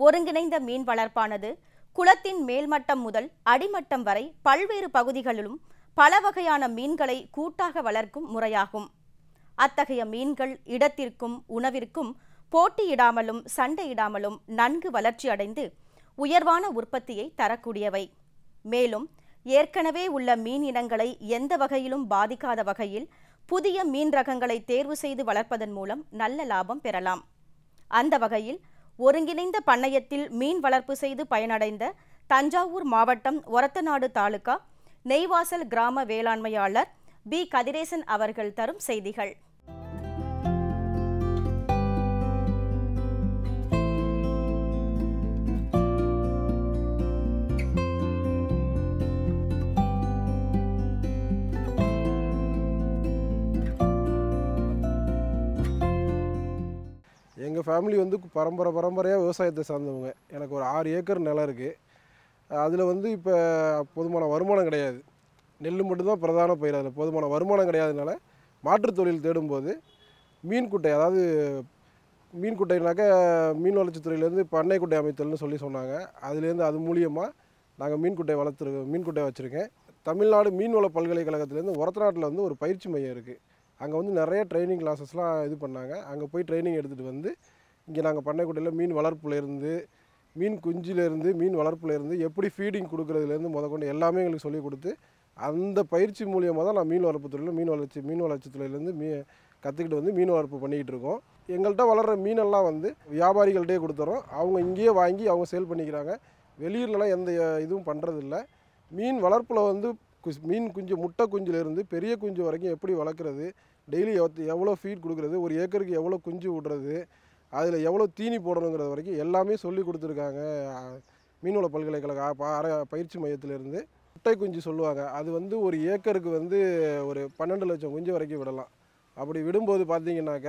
ஒருங்கிணைந்த மீன் வளர்ப்பானது குளத்தின் மேல்மட்டம் முதல் அடிமட்டம் வரை பல்வேறு பகுதிகளிலும் பல வகையான மீன்களை கூட்டாக வளர்க்கும் முறையாகும் அத்தகைய மீன்கள் இடத்திற்கும் உணவிற்கும் போட்டியிடாமலும் சண்டையிடாமலும் நன்கு வளர்ச்சி அடைந்து உயர்வான உற்பத்தியை தரக்கூடியவை மேலும் ஏற்கனவே உள்ள மீன் இனங்களை எந்த வகையிலும் பாதிக்காத வகையில் புதிய மீன் ரகங்களை தேர்வு செய்து வளர்ப்பதன் மூலம் நல்ல லாபம் பெறலாம் அந்த வகையில் ஒருங்கிணைந்த பண்ணையத்தில் மீன் வளர்ப்பு செய்து பயனடைந்த தஞ்சாவூர் மாவட்டம் ஒரத்தநாடு தாலுகா நெய்வாசல் கிராம வேளாண்மையாளர் பி கதிரேசன் அவர்கள் தரும் செய்திகள் எங்கள் ஃபேமிலி வந்து பரம்பரை பரம்பரையாக விவசாயத்தை சார்ந்தவங்க எனக்கு ஒரு ஆறு ஏக்கர் நிலம் இருக்குது அதில் வந்து இப்போ போதுமான வருமானம் கிடையாது நெல் மட்டும்தான் பிரதான பயிர் அதில் போதுமான வருமானம் கிடையாதுனால மாற்றுத் தொழில் தேடும்போது மீன் குட்டை அதாவது மீன் குட்டைனாக்க மீன் வளர்ச்சித்துறையிலேருந்து பண்ணை குட்டை அமைத்தல்னு சொல்லி சொன்னாங்க அதுலேருந்து அது மூலியமாக நாங்கள் மீன் குட்டை வளர்த்துருக்கோம் மீன் குட்டை வச்சுருக்கேன் தமிழ்நாடு மீன்வள பல்கலைக்கழகத்துலேருந்து ஒரத்தநாட்டில் வந்து ஒரு பயிற்சி மையம் இருக்குது அங்கே வந்து நிறைய ட்ரைனிங் கிளாஸஸ்லாம் இது பண்ணாங்க அங்கே போய் ட்ரைனிங் எடுத்துகிட்டு வந்து இங்கே நாங்கள் பண்ணைக்குட்டையில் மீன் வளர்ப்புலேருந்து மீன் குஞ்சிலேருந்து மீன் வளர்ப்புலேருந்து எப்படி ஃபீடிங் கொடுக்குறதுலேருந்து முதற்கொண்டு எல்லாமே எங்களுக்கு சொல்லிக் கொடுத்து அந்த பயிற்சி மூலியமாக தான் நான் மீன் வளர்ப்பு துறையில் மீன் வளர்ச்சி மீன் வளர்ச்சி துறையிலேருந்து மீ கற்றுக்கிட்டு வந்து மீன் வளர்ப்பு பண்ணிக்கிட்டு இருக்கோம் எங்கள்கிட்ட வளர்கிற மீனெல்லாம் வந்து வியாபாரிகள்கிட்டே கொடுத்துறோம் அவங்க இங்கேயே வாங்கி அவங்க சேல் பண்ணிக்கிறாங்க வெளியூர்லலாம் எந்த இதுவும் பண்ணுறதில்ல மீன் வளர்ப்பில் வந்து குஸ்- மீன் குஞ்சு முட்டை குஞ்சுலேருந்து பெரிய குஞ்சு வரைக்கும் எப்படி வளர்க்குறது டெய்லி எவ்வளோ ஃபீட் கொடுக்குறது ஒரு ஏக்கருக்கு எவ்வளோ குஞ்சு விடுறது அதில் எவ்வளோ தீனி போடணுங்கிறது வரைக்கும் எல்லாமே சொல்லி கொடுத்துருக்காங்க அஹ், மீன்வள பல்கலைக்கழக ப- அர- பயிற்சி மையத்திலேருந்து முட்டை குஞ்சு சொல்லுவாங்க அது வந்து ஒரு ஏக்கருக்கு வந்து ஒரு பன்னெண்டு லட்சம் குஞ்சு வரைக்கும் விடலாம் அப்படி விடும்போது பார்த்தீங்கன்னாக்க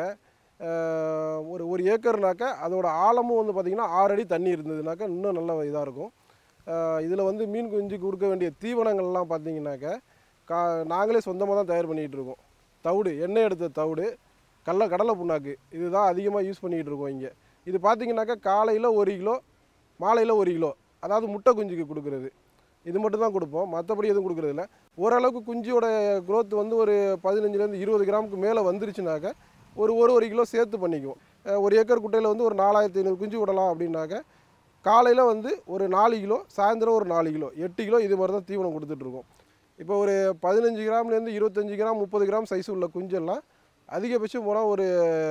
அஹ், ஒரு ஒரு ஏக்கர்னாக்க அதோட ஆழமும் வந்து பார்த்திங்கன்னா ஆறு அடி தண்ணி இருந்ததுனாக்கா இன்னும் நல்ல இதாக இருக்கும் இதில் வந்து மீன் குஞ்சு கொடுக்க வேண்டிய தீவனங்கள்லாம் பார்த்தீங்கன்னாக்க கா நாங்களே சொந்தமாக தான் தயார் பண்ணிகிட்டு இருக்கோம் தவிடு எண்ணெய் எடுத்த தவிடு கடல கடலை புண்ணாக்கு இதுதான் அதிகமாக யூஸ் பண்ணிகிட்டு இருக்கோம் இங்கே இது பார்த்தீங்கன்னாக்கா காலையில் ஒரு கிலோ மாலையில் ஒரு கிலோ அதாவது முட்டை குஞ்சுக்கு கொடுக்குறது இது மட்டும் தான் கொடுப்போம் மற்றபடி எதுவும் கொடுக்குறதில்ல ஓரளவுக்கு குஞ்சியோட growth வந்து ஒரு பதினஞ்சுலேருந்து இருபது கிராமுக்கு மேலே வந்துருச்சுனாக்க ஒரு ஒரு ஒரு கிலோ சேர்த்து பண்ணிக்குவோம் அஹ் ஒரு ஏக்கர் குட்டையில் வந்து ஒரு நாலாயிரத்தி ஐநூறு குஞ்சு விடலாம் அப்படின்னாக்க காலையில் வந்து ஒரு நாலு கிலோ சாயந்தரம் ஒரு நாலு கிலோ எட்டு கிலோ இது மாதிரி தான் தீவனம் கொடுத்துட்ருக்கோம் இப்போ ஒரு பதினஞ்சு கிராம்லேருந்து இருபத்தஞ்சி கிராம் முப்பது கிராம் சைஸ் உள்ள குஞ்செல்லாம் அதிகபட்சம் போனால் ஒரு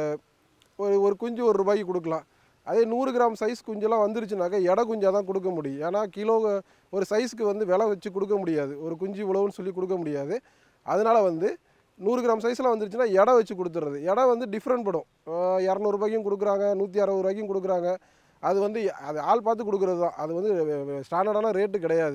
ஒரு ஒரு குஞ்சு ஒரு ரூபாய்க்கு கொடுக்கலாம் அதே நூறு கிராம் சைஸ் குஞ்செல்லாம் வந்துருச்சுனாக்கா எடை குஞ்சாக தான் கொடுக்க முடியும் ஏன்னா கிலோ ஒரு சைஸ்க்கு வந்து விலை வச்சு கொடுக்க முடியாது ஒரு குஞ்சு இவ்வளவுன்னு சொல்லி கொடுக்க முடியாது அதனால வந்து நூறு கிராம் சைஸில் வந்துருச்சுன்னா எடை வச்சு கொடுத்துறது எடை வந்து டிஃப்ரெண்ட் படும் அஹ் இரநூறுபாய்க்கும் கொடுக்குறாங்க நூற்றி அறுபது ரூபாய்க்கும் கொடுக்குறாங்க அது வந்து அது ஆள் பார்த்து கொடுக்குறது தான் அது வந்து ஸ்டாண்டர்டான ரேட்டு கிடையாது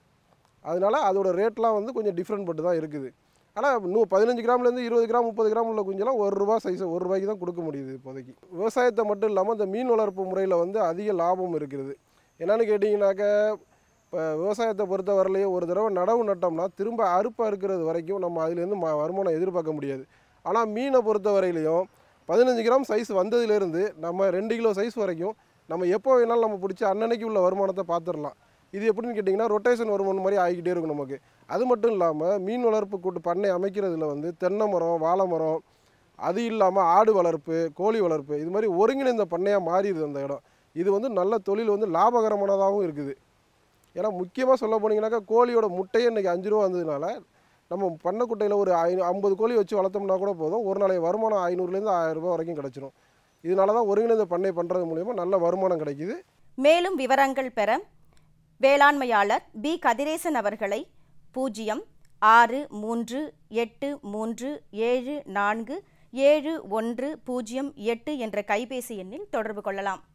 அதனால அதோட ரேட்லாம் வந்து கொஞ்சம் டிஃப்ரெண்ட் பட்டு தான் இருக்குது ஆனால் நூ பதினஞ்சு கிராம்லேருந்து இருபது கிராம் முப்பது கிராம் உள்ள குஞ்செல்லாம் ஒரு ரூபா சைஸ் ஒரு ரூபாய்க்கு தான் கொடுக்க முடியுது இப்போதைக்கு விவசாயத்தை மட்டும் இல்லாமல் இந்த மீன் வளர்ப்பு முறையில் வந்து அதிக லாபம் இருக்குது என்னன்னு கேட்டிங்கனாக்க இப்போ விவசாயத்தை பொறுத்த வரலையும் ஒரு தடவை நடவு நட்டோம்னா திரும்ப அறுப்பு அறுக்கிறது வரைக்கும் நம்ம அதுலேருந்து ம வருமானம் எதிர்பார்க்க முடியாது ஆனால் மீனை பொறுத்த வரையிலையும் பதினஞ்சு கிராம் சைஸ் வந்ததுலேருந்து நம்ம ரெண்டு கிலோ சைஸ் வரைக்கும் நம்ம எப்போ வேணாலும் நம்ம பிடிச்சி அன்னன்னைக்கு உள்ள வருமானத்தை பார்த்துடலாம் இது எப்படின்னு கேட்டிங்கன்னா ரொட்டேஷன் வருமானம் மாதிரி ஆகிக்கிட்டே இருக்கும் நமக்கு அது மட்டும் இல்லாமல் மீன் வளர்ப்பு கூட்டு பண்ணை அமைக்கிறதுல வந்து தென்னை மரம் வாழை மரம் அது இல்லாமல் ஆடு வளர்ப்பு கோழி வளர்ப்பு இது மாதிரி ஒருங்கிணைந்த பண்ணையாக மாறிடுது அந்த இடம் இது வந்து நல்ல தொழில் வந்து லாபகரமானதாகவும் இருக்குது ஏன்னா முக்கியமாக சொல்ல போனீங்கன்னாக்கா கோழியோட முட்டையே இன்றைக்கி அஞ்சு ரூபா வந்ததுனால நம்ம பண்ணக்குட்டையில் ஒரு ஐ ஐம்பது கோழி வச்சு வளர்த்தோம்னா கூட போதும் ஒரு நாளைக்கு வருமானம் ஐநூறுலேருந்து ஆயிரம் ரூபாய் வரைக்கும் கிடச்சிரும் இதனால தான் ஒருங்கிணைந்த பண்ணை பண்ணுறது மூலிமா நல்ல வருமானம் கிடைக்குது மேலும் விவரங்கள் பெற வேளாண்மையாளர் பி கதிரேசன் அவர்களை பூஜ்ஜியம் ஆறு மூன்று எட்டு மூன்று ஏழு நான்கு ஏழு ஒன்று பூஜ்ஜியம் எட்டு என்ற கைபேசி எண்ணில் தொடர்பு கொள்ளலாம்